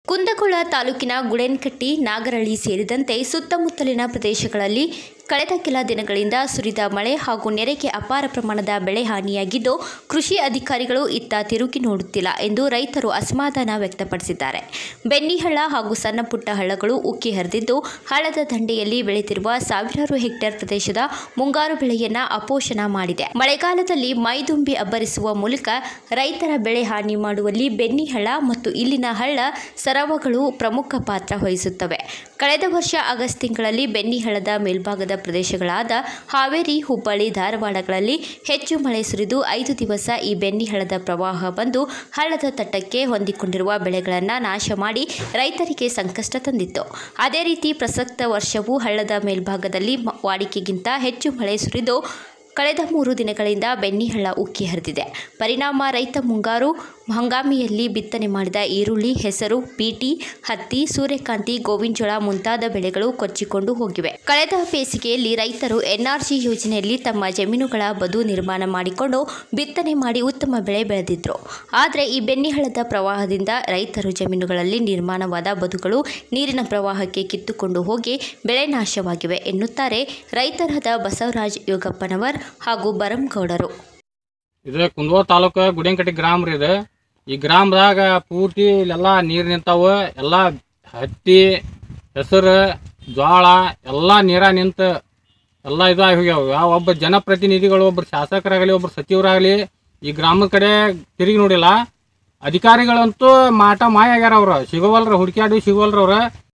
ಕುಂದಗೋಳ ತಾಲೂಕಿನ ಗುಡೇನಕಟ್ಟಿ ನಾಗರಳ್ಳಿ ಸೇರಿದಂತೆ ಸುತ್ತಮುತ್ತಲಿನ ಪ್ರದೇಶಗಳಲ್ಲಿ ಕಳೆದ ಕೆಲ ದಿನಗಳಿಂದ ಸುರಿದ ಮಳೆ ಹಾಗೂ ನೆರೆಗೆ ಅಪಾರ ಪ್ರಮಾಣದ ಬೆಳೆ ಹಾನಿಯಾಗಿದ್ದು ಕೃಷಿ ಅಧಿಕಾರಿಗಳು ಇತ್ತ ತಿರುಗಿ ನೋಡುತ್ತಿಲ್ಲ ಎಂದು ರೈತರು ಅಸಮಾಧಾನ ವ್ಯಕ್ತಪಡಿಸಿದ್ದಾರೆ ಬೆನ್ನಿಹಳ್ಳ ಹಾಗೂ ಸಣ್ಣಪುಟ್ಟ ಹಳ್ಳಗಳು ಉಕ್ಕಿ ಹರಿದಿದ್ದು ಹಳ್ಳದ ದಂಡೆಯಲ್ಲಿ ಬೆಳೆದಿರುವ ಸಾವಿರಾರು ಹೆಕ್ಟೇರ್ ಪ್ರದೇಶದ ಮುಂಗಾರು ಬೆಳೆಯನ್ನ ಅಪೋಷಣ ಮಾಡಿದೆ ಮಳೆಗಾಲದಲ್ಲಿ ಮೈದುಂಬಿ ಅಬ್ಬರಿಸುವ ಮೂಲಕ ರೈತರ ಬೆಳೆ ಹಾನಿ ಮಾಡುವಲ್ಲಿ ಬೆನ್ನಿಹಳ್ಳ ಮತ್ತು ಇಲ್ಲಿನ ಹಳ್ಳ ಸರವಗಳು ಪ್ರಮುಖ ಪಾತ್ರ ವಹಿಸುತ್ತವೆ ಕಳೆದ ವರ್ಷ ಆಗಸ್ಟ್ ತಿಂಗಳಲ್ಲಿ ಬೆನ್ನಿಹಳ್ಳದ ಮೇಲ್ಭಾಗದ ಪ್ರದೇಶಗಳಾದ ಹಾವೇರಿ ಹುಬ್ಬಳ್ಳಿ ಧಾರವಾಡಗಳಲ್ಲಿ ಹೆಚ್ಚು ಮಳೆ ಸುರಿದು ಐದು ದಿವಸ ಈ ಬೆನ್ನಿಹಳ್ಳದ ಪ್ರವಾಹ ಬಂದು ಹಳ್ಳದ ತಟ್ಟಕ್ಕೆ ಹೊಂದಿಕೊಂಡಿರುವ ಬೆಳೆಗಳನ್ನು ನಾಶ ಮಾಡಿ ರೈತರಿಗೆ ಸಂಕಷ್ಟ ತಂದಿತ್ತು ಅದೇ ರೀತಿ ಪ್ರಸಕ್ತ ವರ್ಷವೂ ಹಳ್ಳದ ಮೇಲ್ಭಾಗದಲ್ಲಿ ಮ- ವಾಡಿಕೆಗಿಂತ ಹೆಚ್ಚು ಮಳೆ ಸುರಿದು ಕಳೆದ ಮೂರು ದಿನಗಳಿಂದ ಬೆನ್ನಿಹಳ್ಳ ಉಕ್ಕಿ ಹರಿದಿದೆ ಪರಿಣಾಮ ರೈತ ಮುಂಗಾರು ಹಂಗಾಮಿಯಲ್ಲಿ ಬಿತ್ತನೆ ಮಾಡಿದ ಈರುಳ್ಳಿ ಹೆಸರು ಬೀಟಿ ಹತ್ತಿ ಸೂರ್ಯಕಾಂತಿ ಗೋವಿನಜೋಳ ಮುಂತಾದ ಬೆಳೆಗಳು ಕೊಚ್ಚಿಕೊಂಡು ಹೋಗಿವೆ ಕಳೆದ ಬೇಸಿಗೆಯಲ್ಲಿ ರೈತರು ಎನ್ಆರ್ಜಿ ಯೋಜನೆಯಲ್ಲಿ ತಮ್ಮ ಜಮೀನುಗಳ ಬದು ನಿರ್ಮಾಣ ಮಾಡಿಕೊಂಡು ಬಿತ್ತನೆ ಮಾಡಿ ಉತ್ತಮ ಬೆಳೆ ಬೆಳೆದಿದ್ರು ಆದರೆ ಈ ಬೆನ್ನಿಹಳ್ಳದ ಪ್ರವಾಹದಿಂದ ರೈತರು ಜಮೀನುಗಳಲ್ಲಿ ನಿರ್ಮಾಣವಾದ ಬದುಗಳು ನೀರಿನ ಪ್ರವಾಹಕ್ಕೆ ಕಿತ್ತುಕೊಂಡು ಹೋಗಿ ಬೆಳೆ ನಾಶವಾಗಿವೆ ಎನ್ನುತ್ತಾರೆ ರೈತರಾದ ಬಸವರಾಜ್ ಯೋಗಪ್ಪನವರ್ ಹಾಗೂ ಬರಂಗೌಡರು ಇದು ಕುಂದಗೋಳ ತಾಲೂಕು ಗುಡಿಯಂಕಟ್ಟಿ ಗ್ರಾಮ ರೀ ಇದು ಈ ಗ್ರಾಮದಾಗ ಪೂರ್ತಿ ಇಲ್ಲೆಲ್ಲ ನೀರು ನಿಂತಾವ ಎಲ್ಲ ಹತ್ತಿ ಹೆಸರು ಜೋಳ ಎಲ್ಲ ನೀರ ನಿಂತು ಎಲ್ಲ ಇದಾಗಿ ಹೋಗ್ಯಾವ ಯಾವ ಒಬ್ಬ ಜನಪ್ರತಿನಿಧಿಗಳು ಒಬ್ಬರು ಶಾಸಕರಾಗಲಿ ಒಬ್ಬರು ಸಚಿವರಾಗಲಿ ಈ ಗ್ರಾಮದ ಕಡೆ ತಿರುಗಿ ನೋಡಿಲ್ಲ ಅಧಿಕಾರಿಗಳಂತೂ ಮಾಟ ಮಾಯ ಆಗ್ಯಾರ ಅವ್ರು ಸಿಗೋವಲ್ರ ಹುಡುಕ್ಯಾಡಿ ಸಿಗೋವಲ್ರ ಅವ್ರು